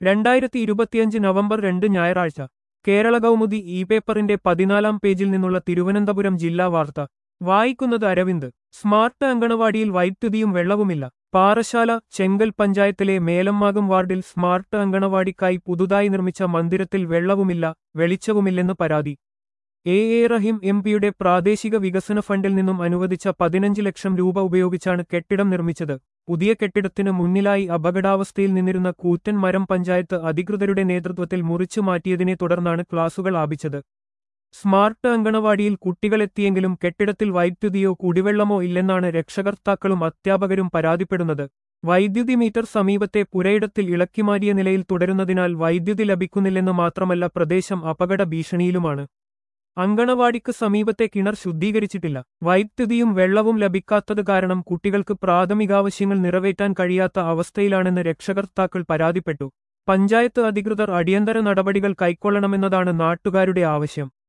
രണ്ടായിരത്തി ഇരുപത്തിയഞ്ച് നവംബർ രണ്ട് ഞായറാഴ്ച കേരള കൗമുദി ഇ പേപ്പറിന്റെ പതിനാലാം പേജിൽ നിന്നുള്ള തിരുവനന്തപുരം ജില്ലാ വാർത്ത വായിക്കുന്നത് അരവിന്ദ് സ്മാർട്ട് അങ്കണവാടിയിൽ വൈദ്യുതിയും വെള്ളവുമില്ല പാറശാല ചെങ്കൽ പഞ്ചായത്തിലെ മേലമ്മാകം വാർഡിൽ സ്മാർട്ട് അങ്കണവാടിക്കായി പുതുതായി നിർമ്മിച്ച മന്ദിരത്തിൽ വെള്ളവുമില്ല വെളിച്ചവുമില്ലെന്ന് പരാതി എ എ റഹീം എം പിയുടെ പ്രാദേശിക വികസന ഫണ്ടിൽ നിന്നും അനുവദിച്ച പതിനഞ്ച് ലക്ഷം രൂപ ഉപയോഗിച്ചാണ് കെട്ടിടം നിർമ്മിച്ചത് പുതിയ കെട്ടിടത്തിന് മുന്നിലായി അപകടാവസ്ഥയിൽ നിന്നിരുന്ന കൂറ്റൻ മരം പഞ്ചായത്ത് അധികൃതരുടെ നേതൃത്വത്തിൽ മുറിച്ചു മാറ്റിയതിനെ തുടർന്നാണ് ക്ലാസുകൾ ആപിച്ചത് സ്മാർട്ട് അങ്കണവാടിയിൽ കുട്ടികളെത്തിയെങ്കിലും കെട്ടിടത്തിൽ വൈദ്യുതിയോ കുടിവെള്ളമോ ഇല്ലെന്നാണ് രക്ഷകർത്താക്കളും അധ്യാപകരും പരാതിപ്പെടുന്നത് വൈദ്യുതി മീറ്റർ സമീപത്തെ പുരയിടത്തിൽ ഇളക്കിമാറ്റിയ നിലയിൽ തുടരുന്നതിനാൽ വൈദ്യുതി ലഭിക്കുന്നില്ലെന്ന് മാത്രമല്ല പ്രദേശം അപകട ഭീഷണിയിലുമാണ് അങ്കണവാടിക്ക് സമീപത്തെ കിണർ ശുദ്ധീകരിച്ചിട്ടില്ല വൈദ്യുതിയും വെള്ളവും ലഭിക്കാത്തത് കാരണം കുട്ടികൾക്ക് പ്രാഥമികാവശ്യങ്ങൾ നിറവേറ്റാൻ കഴിയാത്ത അവസ്ഥയിലാണെന്ന് രക്ഷകർത്താക്കൾ പരാതിപ്പെട്ടു പഞ്ചായത്ത് അധികൃതർ അടിയന്തര നടപടികൾ കൈക്കൊള്ളണമെന്നതാണ് നാട്ടുകാരുടെ ആവശ്യം